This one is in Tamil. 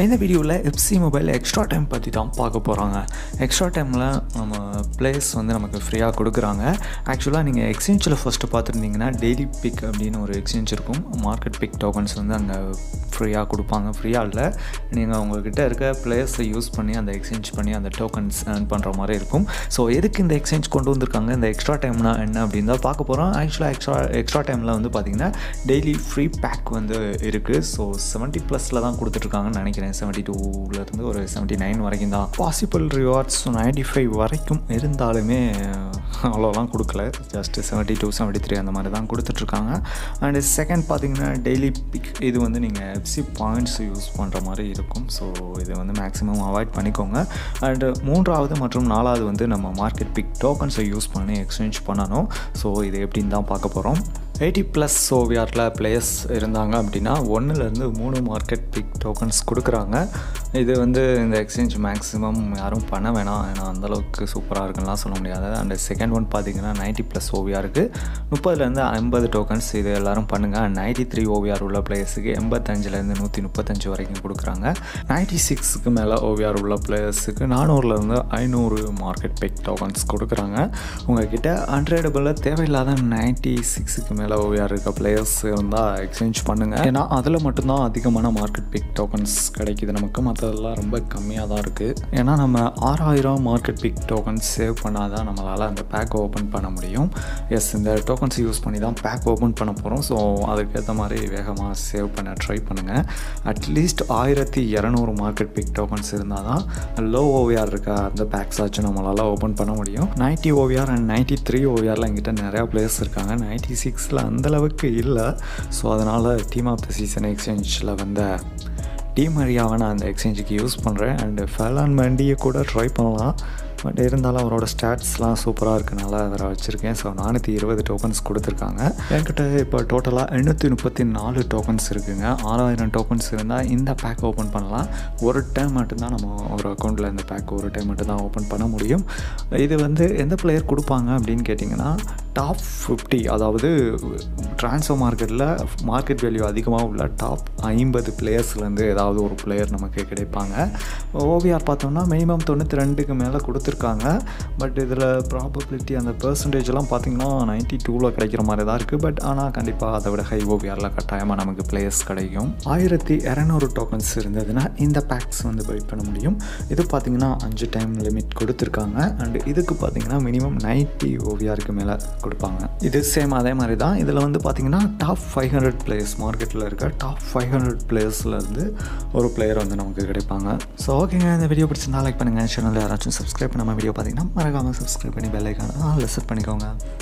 இந்த வீடியோவில் எஃப்சி மொபைல் எக்ஸ்ட்ரா டைம் பற்றி தான் பார்க்க போகிறாங்க எக்ஸ்ட்ரா டைமில் நம்ம பிளேஸ் வந்து நமக்கு ஃப்ரீயாக கொடுக்குறாங்க ஆக்சுவலாக நீங்கள் எக்ஸ்சேஞ்சில் ஃபஸ்ட்டு பார்த்துருந்தீங்கன்னா டெய்லி பிக் அப்படின்னு ஒரு எக்ஸ்சேஞ்ச் இருக்கும் மார்க்கெட் பிக் டோக்கன்ஸ் வந்து அங்கே ஃப்ரீயாக கொடுப்பாங்க ஃப்ரீயாக இல்லை நீங்கள் உங்கள்கிட்ட இருக்க பிளேயர்ஸை யூஸ் பண்ணி அந்த எக்ஸ்சேஞ்ச் பண்ணி அந்த டோக்கன்ஸ் ஏர்ன் பண்ணுற மாதிரி இருக்கும் ஸோ எதுக்கு இந்த எக்ஸ்சேஞ்ச் கொண்டு வந்திருக்காங்க இந்த எக்ஸ்ட்ரா டைம்னா என்ன அப்படின்னு தான் பார்க்க போகிறோம் ஆக்சுவலாக எக்ஸ்ட்ரா எக்ஸ்ட்ரா டைமில் வந்து பார்த்திங்கன்னா டெய்லி ஃப்ரீ பேக் வந்து இருக்குது ஸோ செவன்ட்டி ப்ளஸில் தான் கொடுத்துட்ருக்காங்கன்னு நினைக்கிறேன் செவன்ட்டி டூலேருந்து ஒரு செவன்ட்டி நைன் வரைக்கும் தான் பாசிபிள் ரிவார்ட்ஸ் நைன்ட்டி ஃபைவ் வரைக்கும் இருந்தாலுமே அவ்வளோலாம் கொடுக்கல just seventy two seventy three அந்த மாதிரி தான் கொடுத்துட்ருக்காங்க அண்டு செகண்ட் பார்த்தீங்கன்னா டெய்லி பிக் இது வந்து நீங்கள் எஃப்சி பாயிண்ட்ஸ் யூஸ் பண்ணுற மாதிரி இருக்கும் ஸோ இது வந்து மேக்ஸிமம் அவாய்ட் பண்ணிக்கோங்க அண்டு மூன்றாவது மற்றும் நாலாவது வந்து நம்ம மார்க்கெட் பிக் டோக்கன்ஸை யூஸ் பண்ணி எக்ஸ்சேஞ்ச் பண்ணணும் ஸோ இது எப்படின்னு தான் பார்க்க போகிறோம் எயிட்டி ப்ளஸ் ஓவியாரில் பிளேயர்ஸ் இருந்தாங்க அப்படின்னா ஒன்றுலேருந்து மூணு மார்க்கெட் பிக் டோக்கன்ஸ் கொடுக்குறாங்க இது வந்து இந்த எக்ஸ்சேஞ்ச் மேக்ஸிமம் யாரும் பண்ண வேணாம் ஏன்னா அந்தளவுக்கு சூப்பராக இருக்குலாம் சொல்ல முடியாது அண்ட் செகண்ட் ஒன் பார்த்தீங்கன்னா நைன்ட்டி ப்ளஸ் ஓவியாக இருக்குது முப்பதுலேருந்து ஐம்பது டோக்கன்ஸ் இது எல்லோரும் பண்ணுங்கள் அண்ட் நைன்ட்டி த்ரீ ஓவிஆர் உள்ள பிளேயர்ஸுக்கு எண்பத்தஞ்சிலேருந்து நூற்றி முப்பத்தஞ்சு வரைக்கும் கொடுக்குறாங்க நைன்ட்டி சிக்ஸுக்கு மேலே ஓவிஆர் உள்ள பிளேயர்ஸுக்கு நானூறுலேருந்து ஐநூறு மார்க்கெட் பிக் டோக்கன்ஸ் கொடுக்குறாங்க உங்ககிட்ட அன்ட்ரேடபிளில் தேவையில்லாத நைன்ட்டி சிக்ஸுக்கு மேலே ஓவிஆர் இருக்க பிளேயர்ஸ் இருந்தால் எக்ஸ்சேஞ்ச் பண்ணுங்கள் ஏன்னா அதில் மட்டும்தான் அதிகமான மார்க்கெட் பிக் டோக்கன்ஸ் கிடைக்கிது நமக்கு மற்றதெல்லாம் ரொம்ப கம்மியாக தான் இருக்குது ஏன்னா நம்ம ஆறாயிரம் மார்க்கெட் பிக் டோக்கன்ஸ் சேவ் பண்ணால் தான் நம்மளால் அந்த பேக் ஓப்பன் பண்ண முடியும் எஸ் இந்த டோக்கன்ஸ் யூஸ் பண்ணி தான் பேக் ஓப்பன் பண்ண போகிறோம் ஸோ அதுக்கேற்ற மாதிரி வேகமாக சேவ் பண்ண ட்ரை பண்ணுங்கள் அட்லீஸ்ட் ஆயிரத்தி இரநூறு மார்க்கெட் பிக் டோக்கன்ஸ் இருந்தால் தான் லோ ஓவிஆர் இருக்க அந்த பேக்ஸ் ஆச்சு நம்மளால் ஓப்பன் பண்ண முடியும் ninety OVR and ninety three ஓவிஆரில் எங்கிட்ட நிறையா பிளேயர்ஸ் இருக்காங்க நைன்ட்டி சிக்ஸில் அந்தளவுக்கு இல்லை ஸோ அதனால் டீம் ஆஃப் த சீசன் எக்ஸ்சேஞ்சில் வந்த டீம் அரியாவை நான் அந்த எக்ஸ்சேஞ்சுக்கு யூஸ் பண்ணுறேன் அண்டு ஃபேலான் மண்டியை கூட ட்ரை பண்ணலாம் பட் இருந்தாலும் அவரோட ஸ்டாட்ஸ்லாம் சூப்பராக இருக்கனால அவரை வச்சுருக்கேன் ஸோ நானூற்றி இருபது டோக்கன்ஸ் கொடுத்துருக்காங்க என்கிட்ட இப்போ டோட்டலாக எண்ணூற்றி முப்பத்தி நாலு டோக்கன்ஸ் இருக்குங்க ஆறாயிரம் டோக்கன்ஸ் இருந்தால் இந்த பேக் ஓப்பன் பண்ணலாம் ஒரு டைம் மட்டும்தான் நம்ம ஒரு அக்கௌண்ட்டில் இந்த பேக் ஒரு டைம் மட்டும்தான் ஓப்பன் பண்ண முடியும் இது வந்து எந்த பிளேயர் கொடுப்பாங்க அப்படின்னு கேட்டிங்கன்னா டாப் ஃபிஃப்டி அதாவது ட்ரான்ஸ்ஃபர் மார்க்கெட்டில் மார்க்கெட் வேல்யூ அதிகமாக உள்ள டாப் ஐம்பது பிளேயர்ஸ்லேருந்து ஏதாவது ஒரு பிளேயர் நமக்கு கிடைப்பாங்க ஓவிஆர் பார்த்தோம்னா மினிமம் தொண்ணூற்றி ரெண்டுக்கு மேலே கொடுத்துருக்காங்க பட் இதில் ப்ராபபிலிட்டி அந்த பர்சன்டேஜ்லாம் பார்த்திங்கன்னா நைன்ட்டி டூவில் கிடைக்கிற மாதிரி தான் இருக்குது பட் ஆனால் கண்டிப்பாக அதை விட ஹை ஓவிஆரில் கட்டாயமாக நமக்கு பிளேயர்ஸ் கிடைக்கும் ஆயிரத்தி இரநூறு டோக்கன்ஸ் இருந்ததுன்னா இந்த பேக்ஸ் வந்து பை பண்ண முடியும் இது பார்த்திங்கன்னா அஞ்சு டைம் லிமிட் கொடுத்துருக்காங்க அண்ட் இதுக்கு பார்த்திங்கன்னா மினிமம் நைன்ட்டி ஓவிஆருக்கு மேலே கொடுப்பாங்க இது சேம் அதே மாதிரி தான் இதில் வந்து பார்த்திங்கன்னா டாப் ஃபைவ் ஹண்ட்ரட் பிளேயர்ஸ் மார்க்கெட்டில் இருக்க டாப் ஃபைவ் ஹண்ட்ரட் பிளேயர்ஸ்லேருந்து ஒரு பிளேயர் வந்து நமக்கு கிடைப்பாங்க ஸோ ஓகேங்க இந்த வீடியோ பிடிச்சிருந்தா லைக் பண்ணுங்கள் சேனலில் யாராச்சும் சப்ஸ்கிரைப் பண்ணாமல் வீடியோ பார்த்தீங்கன்னா மறக்காமல் சப்ஸ்கிரைப் பண்ணி பெல் ஐக்கான ஆல் செட் பண்ணிக்கோங்க